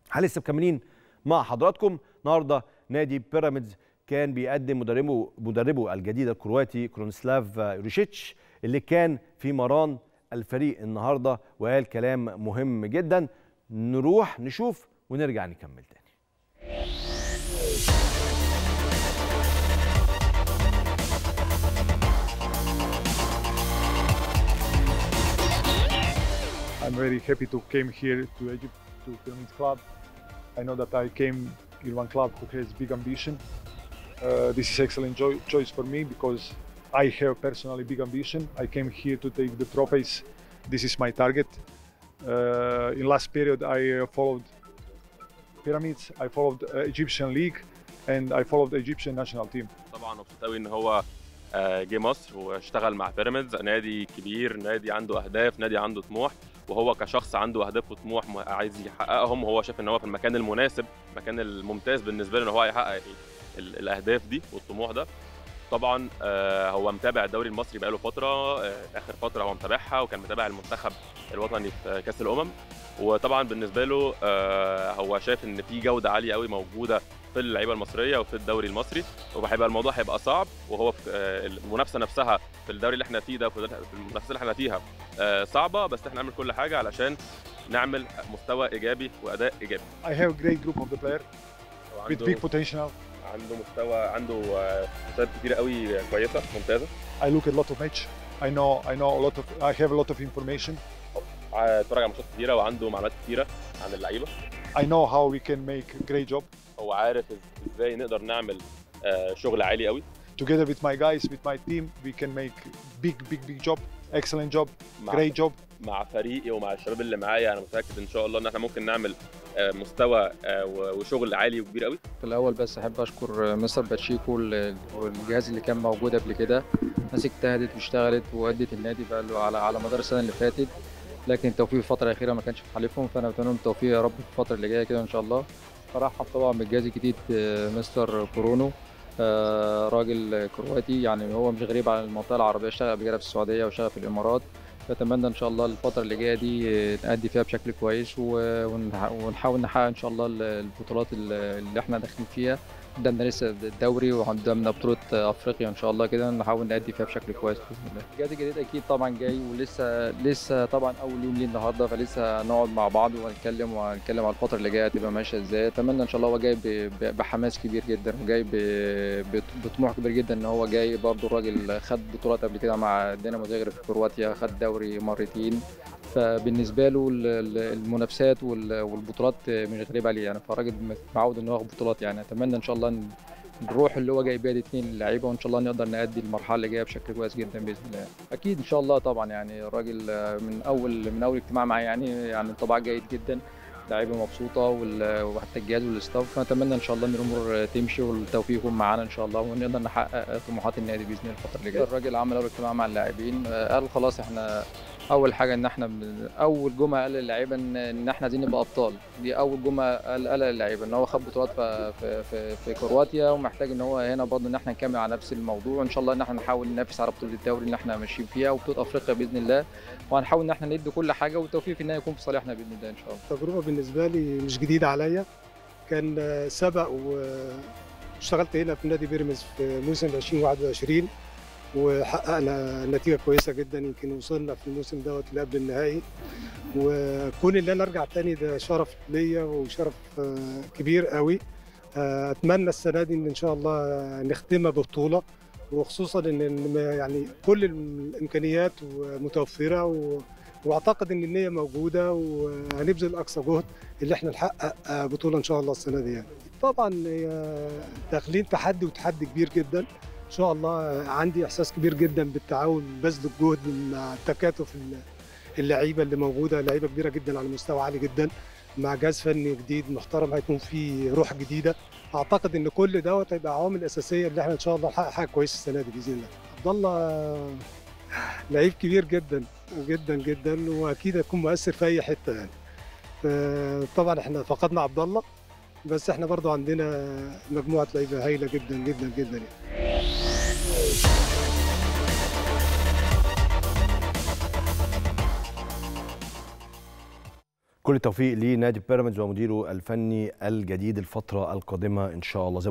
هل لسه مكملين مع حضراتكم النهارده نادي بيراميدز كان بيقدم مدربه مدربه الجديد الكرواتي كرونسلاف يوريشيتش اللي كان في مران الفريق النهارده وقال كلام مهم جدا نروح نشوف ونرجع نكمل تاني I'm very happy to came here to Egypt to Pyramid Club. I know that I came in one club who has big ambition. Uh, this is excellent jo- choice for me because I have personally big ambition. I came here to take the trophies. This is my target. Uh, in last period, I uh, followed pyramids. I followed uh, Egyptian league, and I followed the Egyptian national team. طبعا مبسوط قوي ان هو آه، جه مصر واشتغل مع بيراميدز نادي كبير نادي عنده اهداف نادي عنده طموح وهو كشخص عنده اهداف وطموح م- عايز يحققهم وهو شايف ان هو في المكان المناسب المكان الممتاز بالنسبه له ان هو يحقق ال- ال- الاهداف دي والطموح ده طبعا آه، هو متابع الدوري المصري بقاله فتره آه، اخر فتره هو متابعها وكان متابع المنتخب الوطني في كاس الامم وطبعا بالنسبه له آه، هو شايف ان في جوده عاليه قوي موجوده في اللعيبه المصريه وفي الدوري المصري وهيبقى الموضوع هيبقى صعب وهو في آه، المنافسه نفسها في الدوري اللي احنا فيه ده في المنافسه اللي احنا فيها آه، صعبه بس احنا نعمل كل حاجه علشان نعمل مستوى ايجابي واداء ايجابي I have a great group of the player with عنده big potential. عنده مستوى عنده آه، مستويات كتيره قوي كويسه ممتازه I look at a lot of match. I know I know a lot of I have a lot of information. ع- اتفرج على ماتشات كتيره وعنده معلومات كتيره عن اللعيبه I know how we can make a great job هو عارف إز- ازاي نقدر نعمل آه، شغل عالي قوي together with my guys, with my team. We can make big, big, big job, excellent job, مع great job. مع فريقي ومع الشباب اللي معايا انا متاكد ان شاء الله ان احنا ممكن نعمل آه، مستوى آه، و- وشغل عالي وكبير قوي في الأول بس أحب أشكر مستر باتشيكو وال- والجهاز اللي كان موجود قبل كده ناس اجتهدت واشتغلت وأدت النادي بقى له على على مدار السنة اللي فاتت لكن التوفيق في الفترة الأخيرة ما كانش في حالفهم فأنا بتمنى لهم التوفيق يا رب في الفترة اللي جاية كده إن شاء الله برحب طبعا بالجهاز الجديد آه، مستر كورونو آه، راجل كرواتي يعني هو مش غريب عن المنطقة العربية اشتغل قبل كده في السعودية واشتغل في الإمارات فأتمنى إن شاء الله الفترة اللي جاية دي آه، نأدي فيها بشكل كويس و- ونح- ونحاول نحقق إن شاء الله ال- البطولات ال- اللي إحنا داخلين فيها قدامنا لسه الدوري وقدامنا بطولة أفريقيا إن شاء الله كده نحاول نأدي فيها بشكل كويس بإذن الله. الجهاز الجديد أكيد طبعا جاي ولسه لسه طبعا أول يوم ليه النهاردة فلسه هنقعد مع بعض ونتكلم وهنتكلم على الفترة اللي جاية هتبقى ماشية إزاي أتمنى إن شاء الله هو جاي ب- ب- بحماس كبير جدا وجاي ب- بط- بطموح كبير جدا إن هو جاي برضه الراجل خد بطولات قبل كده مع دينامو زاغرب في كرواتيا خد دوري مرتين فبالنسبه له ال- ال- المنافسات وال- والبطولات مش غريبه عليه يعني فالراجل متعود انه ياخد بطولات يعني اتمنى ان شاء الله إن الروح اللي هو جاي بيها دي اتنين اللعيبه وان شاء الله نقدر نأدي المرحله اللي جايه بشكل كويس جدا باذن الله اكيد ان شاء الله طبعا يعني الراجل من اول من اول اجتماع معاه يعني يعني انطباع جيد جدا لعيبه مبسوطه وال- وحتى الجهاز والاستاف فنتمنى ان شاء الله ان الامور تمشي والتوفيق يكون معانا ان شاء الله ونقدر نحقق طموحات النادي باذن الله الفتره اللي جايه الراجل عمل اول اجتماع مع اللاعبين آه، قال خلاص احنا اول حاجه ان احنا من اول جمعه قال للعيبه ان ان احنا عايزين نبقى ابطال دي اول جمعه قال قال للعيبه ان هو خد بطولات في في في, في كرواتيا ومحتاج ان هو هنا برضه ان احنا نكمل على نفس الموضوع وان شاء الله ان احنا نحاول ننافس على بطوله الدوري اللي احنا ماشيين فيها وبطوله افريقيا باذن الله وهنحاول ان احنا ندي كل حاجه والتوفيق في النهايه يكون في صالحنا باذن الله ان شاء الله التجربة بالنسبة لي مش جديدة عليا كان آه، سبق واشتغلت هنا في نادي بيراميدز في موسم 2021 وحققنا نتيجة كويسة جدا يمكن وصلنا في الموسم دوت اللي قبل النهائي وكون اللي انا ارجع تاني ده شرف ليا وشرف آه، كبير قوي آه، اتمنى السنة دي ان ان شاء الله نختمها ببطولة وخصوصا ان إن يعني كل الامكانيات متوفرة و واعتقد ان النيه موجوده وهنبذل اقصى جهد اللي احنا نحقق آه، بطوله ان شاء الله السنه دي يعني. طبعا هي داخلين تحدي وتحدي كبير جدا ان شاء الله آه، عندي احساس كبير جدا بالتعاون بذل الجهد مع تكاتف ال- اللعيبه اللي موجوده لعيبه كبيره جدا على مستوى عالي جدا مع جهاز فني جديد محترم هيكون فيه روح جديده اعتقد ان كل دوت هيبقى عوامل اساسيه اللي احنا ان شاء الله نحقق حاجه كويسه السنه دي باذن الله عبد الله آه، لعيب كبير جدا جدا جدا واكيد هيكون مؤثر في اي حته يعني آه، طبعا احنا فقدنا عبد الله بس احنا برضو عندنا مجموعه لعيبه هايله جدا جدا جدا يعني. كل التوفيق لنادي بيراميدز ومديره الفني الجديد الفتره القادمه ان شاء الله